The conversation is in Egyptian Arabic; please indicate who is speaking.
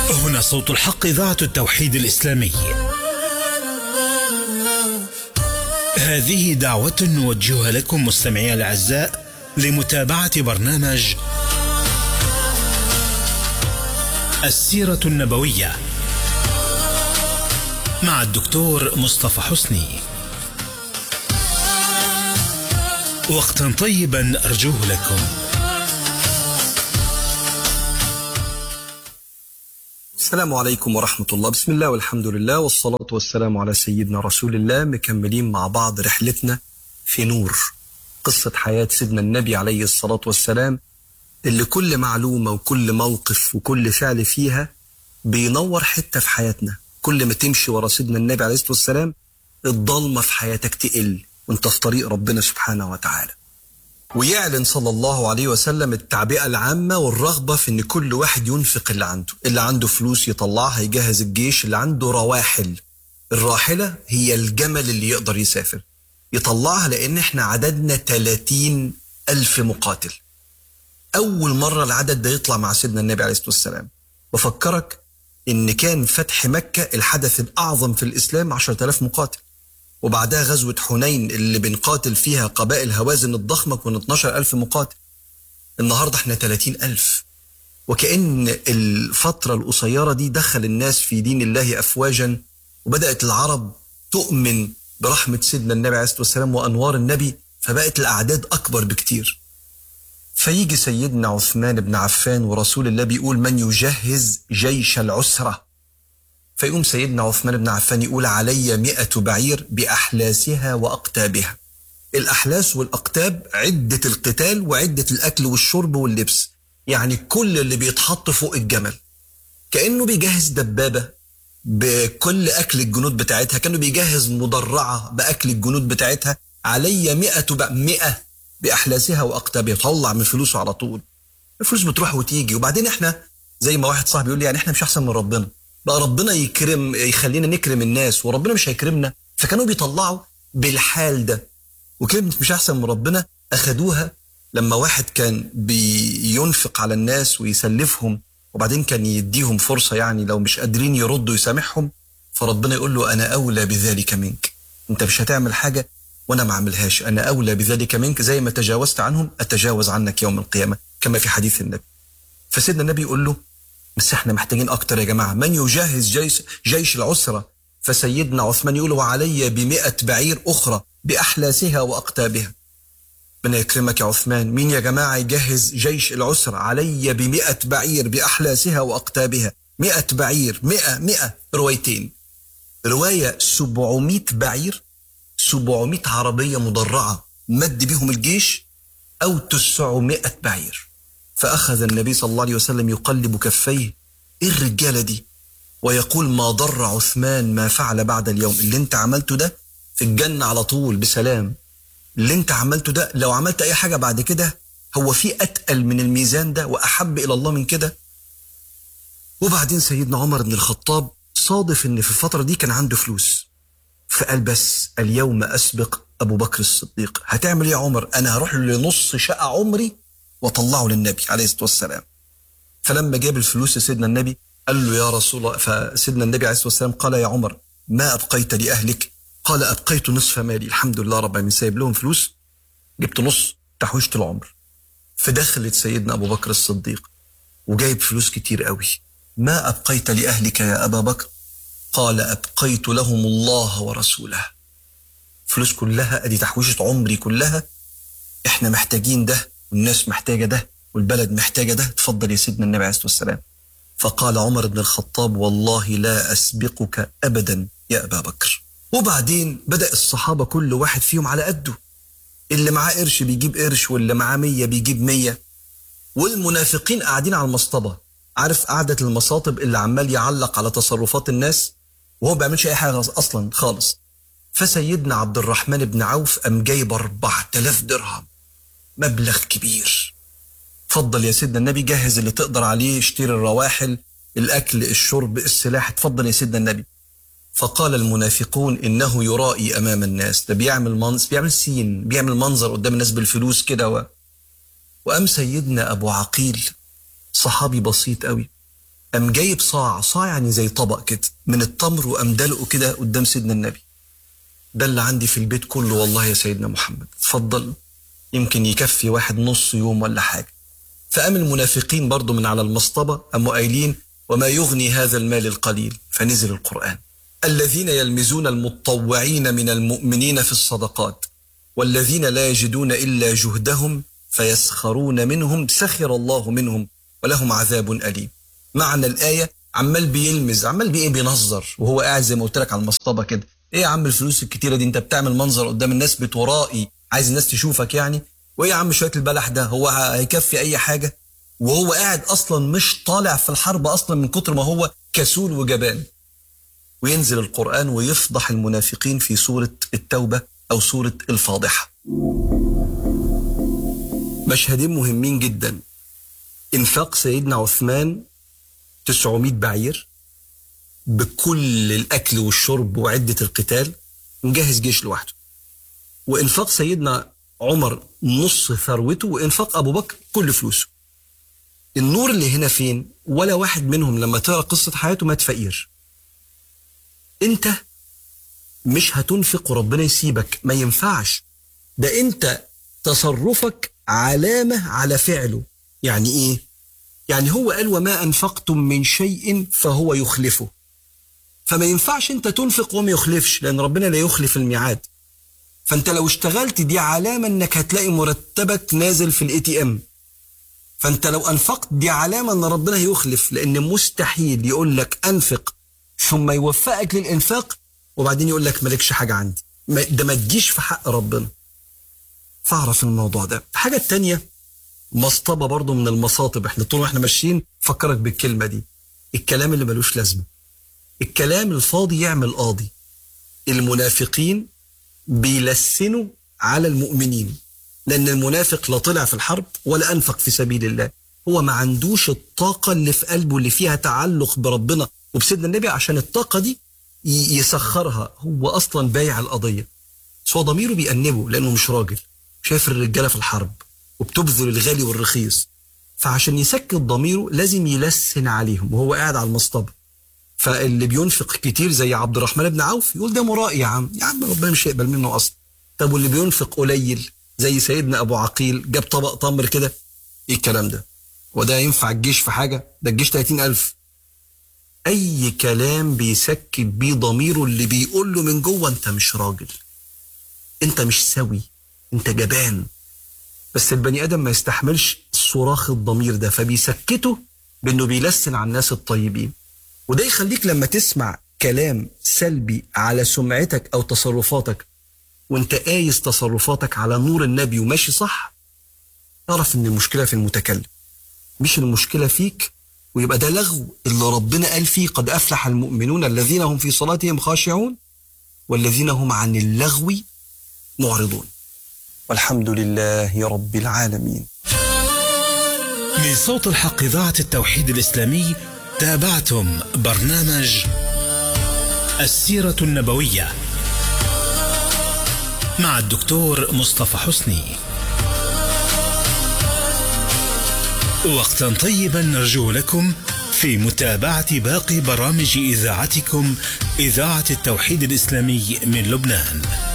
Speaker 1: هنا صوت الحق إذاعة التوحيد الإسلامي هذه دعوة نوجهها لكم مستمعي الأعزاء لمتابعة برنامج السيرة النبوية مع الدكتور مصطفى حسني وقتا طيبا أرجوه لكم
Speaker 2: السلام عليكم ورحمة الله بسم الله والحمد لله والصلاة والسلام على سيدنا رسول الله مكملين مع بعض رحلتنا في نور قصة حياة سيدنا النبي عليه الصلاة والسلام اللي كل معلومة وكل موقف وكل فعل فيها بينور حتة في حياتنا كل ما تمشي ورا سيدنا النبي عليه الصلاة والسلام الضلمة في حياتك تقل وانت في طريق ربنا سبحانه وتعالى ويعلن صلى الله عليه وسلم التعبئة العامة والرغبة في ان كل واحد ينفق اللي عنده اللي عنده فلوس يطلعها يجهز الجيش اللي عنده رواحل الراحلة هي الجمل اللي يقدر يسافر يطلعها لان احنا عددنا 30 ألف مقاتل أول مرة العدد ده يطلع مع سيدنا النبي عليه الصلاة والسلام بفكرك إن كان فتح مكة الحدث الأعظم في الإسلام 10000 مقاتل وبعدها غزوة حنين اللي بنقاتل فيها قبائل هوازن الضخمة كنا 12000 مقاتل النهاردة احنا 30000 وكأن الفترة القصيرة دي دخل الناس في دين الله أفواجا وبدأت العرب تؤمن برحمة سيدنا النبي عليه الصلاة والسلام وأنوار النبي فبقت الأعداد أكبر بكتير فيجي سيدنا عثمان بن عفان ورسول الله بيقول من يجهز جيش العسرة فيقوم سيدنا عثمان بن عفان يقول علي مئة بعير بأحلاسها وأقتابها الأحلاس والأقتاب عدة القتال وعدة الأكل والشرب واللبس يعني كل اللي بيتحط فوق الجمل كأنه بيجهز دبابة بكل أكل الجنود بتاعتها كأنه بيجهز مدرعة بأكل الجنود بتاعتها علي مئة ب... مئة بأحلاسها وأقتابها طلع من فلوسه على طول الفلوس بتروح وتيجي وبعدين احنا زي ما واحد صاحبي يقول لي يعني احنا مش أحسن من ربنا بقى ربنا يكرم يخلينا نكرم الناس وربنا مش هيكرمنا فكانوا بيطلعوا بالحال ده وكلمة مش أحسن من ربنا أخدوها لما واحد كان بينفق على الناس ويسلفهم وبعدين كان يديهم فرصة يعني لو مش قادرين يردوا يسامحهم فربنا يقول له أنا أولى بذلك منك أنت مش هتعمل حاجة وأنا ما أعملهاش أنا أولى بذلك منك زي ما تجاوزت عنهم أتجاوز عنك يوم القيامة كما في حديث النبي فسيدنا النبي يقول له بس احنا محتاجين اكتر يا جماعه من يجهز جيش جيش العسره فسيدنا عثمان يقول وعلي بمئة بعير اخرى باحلاسها واقتابها من يكرمك يا عثمان مين يا جماعه يجهز جيش العسره علي بمئة بعير باحلاسها واقتابها مئة بعير مئة مئة روايتين روايه 700 بعير 700 عربيه مدرعه مد بيهم الجيش او 900 بعير فأخذ النبي صلى الله عليه وسلم يقلب كفيه إيه الرجالة دي ويقول ما ضر عثمان ما فعل بعد اليوم اللي انت عملته ده في الجنة على طول بسلام اللي انت عملته ده لو عملت أي حاجة بعد كده هو في أتقل من الميزان ده وأحب إلى الله من كده وبعدين سيدنا عمر بن الخطاب صادف ان في الفترة دي كان عنده فلوس فقال بس اليوم أسبق أبو بكر الصديق هتعمل إيه يا عمر أنا هروح لنص شقة عمري وطلعه للنبي عليه الصلاه والسلام فلما جاب الفلوس لسيدنا النبي قال له يا رسول الله فسيدنا النبي عليه الصلاه والسلام قال يا عمر ما ابقيت لاهلك قال ابقيت نصف مالي الحمد لله رب العالمين سايب لهم فلوس جبت نص تحويشه العمر فدخلت سيدنا ابو بكر الصديق وجايب فلوس كتير قوي ما ابقيت لاهلك يا ابا بكر قال ابقيت لهم الله ورسوله فلوس كلها ادي تحويشه عمري كلها احنا محتاجين ده والناس محتاجة ده والبلد محتاجة ده تفضل يا سيدنا النبي عليه الصلاة والسلام فقال عمر بن الخطاب والله لا أسبقك أبدا يا أبا بكر وبعدين بدأ الصحابة كل واحد فيهم على قده اللي معاه قرش بيجيب قرش واللي معاه مية بيجيب مية والمنافقين قاعدين على المصطبة عارف قعدة المصاطب اللي عمال يعلق على تصرفات الناس وهو ما بيعملش أي حاجة أصلا خالص فسيدنا عبد الرحمن بن عوف قام جايب 4000 درهم مبلغ كبير اتفضل يا سيدنا النبي جهز اللي تقدر عليه اشتري الرواحل الاكل الشرب السلاح اتفضل يا سيدنا النبي فقال المنافقون انه يرائي امام الناس ده بيعمل منظر بيعمل سين بيعمل منظر قدام الناس بالفلوس كده و... وقام سيدنا ابو عقيل صحابي بسيط قوي قام جايب صاع صاع يعني زي طبق كده من التمر وقام دلقه كده قدام سيدنا النبي ده اللي عندي في البيت كله والله يا سيدنا محمد اتفضل يمكن يكفي واحد نص يوم ولا حاجة فقام المنافقين برضو من على المصطبة قاموا قايلين وما يغني هذا المال القليل فنزل القرآن الذين يلمزون المتطوعين من المؤمنين في الصدقات والذين لا يجدون إلا جهدهم فيسخرون منهم سخر الله منهم ولهم عذاب أليم معنى الآية عمال بيلمز عمال بإيه بينظر وهو قاعد زي ما قلت لك على المصطبة كده إيه يا عم الفلوس الكتيرة دي أنت بتعمل منظر قدام الناس بتورائي عايز الناس تشوفك يعني وإيه يا عم شوية البلح ده هو هيكفي أي حاجة وهو قاعد أصلا مش طالع في الحرب أصلا من كتر ما هو كسول وجبان وينزل القرآن ويفضح المنافقين في سورة التوبة أو سورة الفاضحة مشهدين مهمين جدا انفاق سيدنا عثمان 900 بعير بكل الاكل والشرب وعده القتال مجهز جيش لوحده وانفاق سيدنا عمر نص ثروته وانفاق ابو بكر كل فلوسه النور اللي هنا فين ولا واحد منهم لما تقرا قصه حياته مات فقير انت مش هتنفق وربنا يسيبك ما ينفعش ده انت تصرفك علامه على فعله يعني ايه يعني هو قال وما انفقتم من شيء فهو يخلفه فما ينفعش انت تنفق وما يخلفش لان ربنا لا يخلف الميعاد فانت لو اشتغلت دي علامه انك هتلاقي مرتبك نازل في الاي تي ام فانت لو انفقت دي علامه ان ربنا هيخلف لان مستحيل يقول لك انفق ثم يوفقك للانفاق وبعدين يقول لك مالكش حاجه عندي ده ما تجيش في حق ربنا فاعرف الموضوع ده الحاجه التانيه مصطبه برضو من المصاطب احنا طول ما احنا ماشيين فكرك بالكلمه دي الكلام اللي ملوش لازمه الكلام الفاضي يعمل قاضي المنافقين بيلسنوا على المؤمنين لان المنافق لا طلع في الحرب ولا انفق في سبيل الله هو ما عندوش الطاقه اللي في قلبه اللي فيها تعلق بربنا وبسيدنا النبي عشان الطاقه دي يسخرها هو اصلا بايع القضيه بس هو ضميره بيأنبه لانه مش راجل شايف الرجاله في الحرب وبتبذل الغالي والرخيص فعشان يسكت ضميره لازم يلسن عليهم وهو قاعد على المصطبة فاللي بينفق كتير زي عبد الرحمن بن عوف يقول ده مرائي يا عم يا عم ربنا مش هيقبل منه اصلا طب واللي بينفق قليل زي سيدنا ابو عقيل جاب طبق تمر كده ايه الكلام ده وده ينفع الجيش في حاجه ده الجيش 30000 اي كلام بيسكت بيه ضميره اللي بيقول له من جوه انت مش راجل انت مش سوي انت جبان بس البني ادم ما يستحملش صراخ الضمير ده فبيسكته بانه بيلسن على الناس الطيبين وده يخليك لما تسمع كلام سلبي على سمعتك او تصرفاتك وانت قايس تصرفاتك على نور النبي وماشي صح اعرف ان المشكله في المتكلم مش المشكله فيك ويبقى ده لغو اللي ربنا قال فيه قد افلح المؤمنون الذين هم في صلاتهم خاشعون والذين هم عن اللغو معرضون والحمد لله رب العالمين
Speaker 1: من صوت الحق إذاعة التوحيد الإسلامي تابعتم برنامج السيرة النبوية مع الدكتور مصطفى حسني وقتا طيبا نرجو لكم في متابعة باقي برامج إذاعتكم إذاعة التوحيد الإسلامي من لبنان